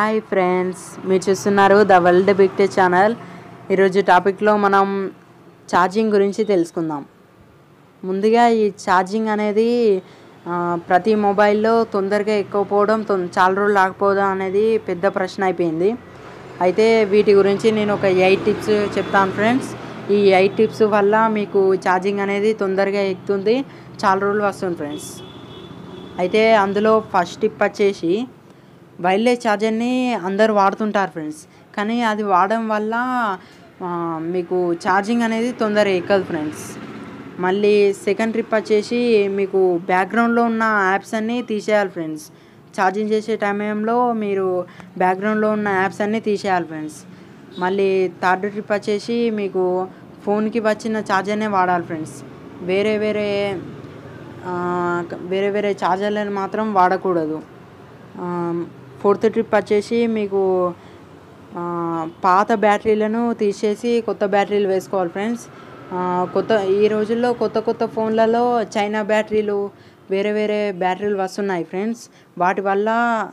hi friends మీరు చూస్తున్నారు the world big channel ఈరోజు టాపిక్లో మనం ఛార్జింగ్ గురించి తెలుసుకుందాం ముందుగా ఈ ఛార్జింగ్ అనేది ఆ, ప్రతి మొబైల్లో తొందరగా ఎక్కువపోవడం తొం చాలా రోజులు ఆగిపోవడం అనేది పెద్ద ప్రశ్న అయిపోయింది అయితే వీటి గురించి నేను ఒక ఎయిట్ టిప్స్ చెప్తాను ఫ్రెండ్స్ ఈ ఎయిట్ టిప్స్ వల్ల మీకు ఛార్జింగ్ అనేది తొందరగా ఎక్కుతుంది చాలా రోజులు వస్తుంది ఫ్రెండ్స్ అయితే అందులో ఫస్ట్ టిప్ వచ్చేసి వైర్లెస్ ఛార్జర్ని అందరు వాడుతుంటారు ఫ్రెండ్స్ కానీ అది వాడడం వల్ల ఆ, మీకు ఛార్జింగ్ అనేది తొందరగా ఎక్కదు ఫ్రెండ్స్ మళ్ళీ సెకండ్ ట్రిప్ వచ్చేసి మీకు బ్యాక్గ్రౌండ్లో ఉన్న యాప్స్ అన్నీ తీసేయాలి ఫ్రెండ్స్ ఛార్జింగ్ చేసే సమయంలో మీరు బ్యాక్గ్రౌండ్లో ఉన్న యాప్స్ అన్నీ తీసేయాలి ఫ్రెండ్స్ మళ్ళీ థర్డ్ ట్రిప్ వచ్చేసి మీకు ఫోన్కి వచ్చిన ఛార్జర్నే వాడాలి ఫ్రెండ్స్ వేరే వేరే ఆ, వేరే వేరే ఛార్జర్లను మాత్రం వాడకూడదు ఫోర్త్ ట్రిప్ వచ్చేసి మీకు ఆ, పాత బ్యాటరీలను తీసేసి కొత్త బ్యాటరీలు వేసుకోవాలి ఫ్రెండ్స్ ఆ, కొత్త ఈ రోజుల్లో కొత్త కొత్త ఫోన్లలో చైనా బ్యాటరీలు వేరే వేరే బ్యాటరీలు వస్తున్నాయి ఫ్రెండ్స్ వాటి వల్ల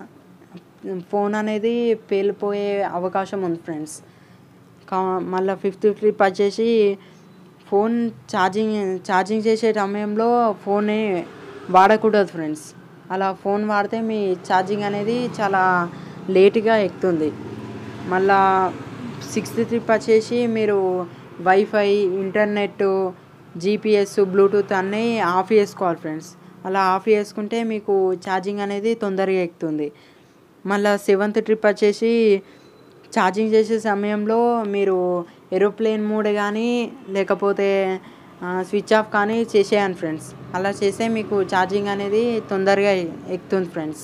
ఫోన్ అనేది పేలిపోయే అవకాశం ఉంది ఫ్రెండ్స్ కా మళ్ళీ ఫిఫ్త్ ట్రిప్ వచ్చేసి ఫోన్ ఛార్జింగ్ ఛార్జింగ్ చేసే సమయంలో ఫోన్ని వాడకూడదు ఫ్రెండ్స్ అలా ఫోన్ వాడితే మీ ఛార్జింగ్ అనేది చాలా లేట్గా ఎక్కుతుంది మళ్ళా సిక్స్త్ ట్రిప్ వచ్చేసి మీరు వైఫై ఇంటర్నెట్ జీపీఎస్ బ్లూటూత్ అన్నీ ఆఫ్ చేసుకోవాలి ఫ్రెండ్స్ అలా ఆఫ్ చేసుకుంటే మీకు ఛార్జింగ్ అనేది తొందరగా ఎక్కుతుంది మళ్ళా సెవెంత్ ట్రిప్ వచ్చేసి ఛార్జింగ్ చేసే సమయంలో మీరు ఏరోప్లేన్ మోడ్ కానీ లేకపోతే ఆ, స్విచ్ ఆఫ్ కానీ చేసేయండి ఫ్రెండ్స్ అలా చేస్తే మీకు ఛార్జింగ్ అనేది తొందరగా ఎక్కుతుంది ఫ్రెండ్స్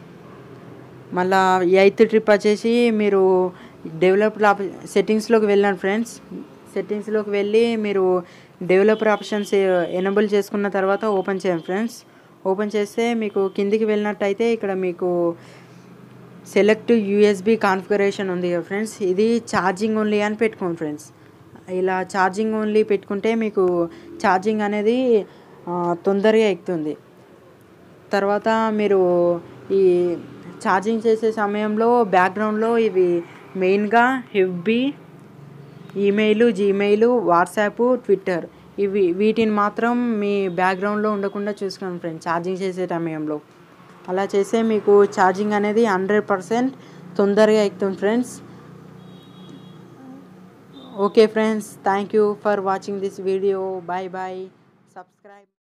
మళ్ళా ఎయిత్ ట్రిప్ వచ్చేసి మీరు డెవలప్డ్ ఆప్ సెట్టింగ్స్లోకి వెళ్ళండి ఫ్రెండ్స్ సెట్టింగ్స్లోకి వెళ్ళి మీరు డెవలపర్ ఆప్షన్స్ ఎనబుల్ చేసుకున్న తర్వాత ఓపెన్ చేయండి ఫ్రెండ్స్ ఓపెన్ చేస్తే మీకు కిందికి వెళ్ళినట్టయితే ఇక్కడ మీకు సెలెక్ట్ యూఎస్బి కాన్ఫిగరేషన్ ఉంది కదా ఫ్రెండ్స్ ఇది ఛార్జింగ్ ఓన్లీ అని పెట్టుకోండి ఫ్రెండ్స్ ఇలా ఛార్జింగ్ ఓన్లీ పెట్టుకుంటే మీకు ఛార్జింగ్ అనేది ఆ, తొందరగా ఎక్కుతుంది తర్వాత మీరు ఈ ఛార్జింగ్ చేసే సమయంలో బ్యాక్గ్రౌండ్లో ఇవి మెయిన్గా హెవ్బీ ఈమెయిల్ జీమెయిల్ వాట్సాప్ ట్విట్టర్ ఇవి వీటిని మాత్రం మీ బ్యాక్గ్రౌండ్లో ఉండకుండా చూసుకోండి ఫ్రెండ్స్ ఛార్జింగ్ చేసే సమయంలో అలా చేస్తే మీకు ఛార్జింగ్ అనేది హండ్రెడ్ పర్సెంట్ తొందరగా ఎక్కుతుంది friends okay friends thank you for watching this video bye bye subscribe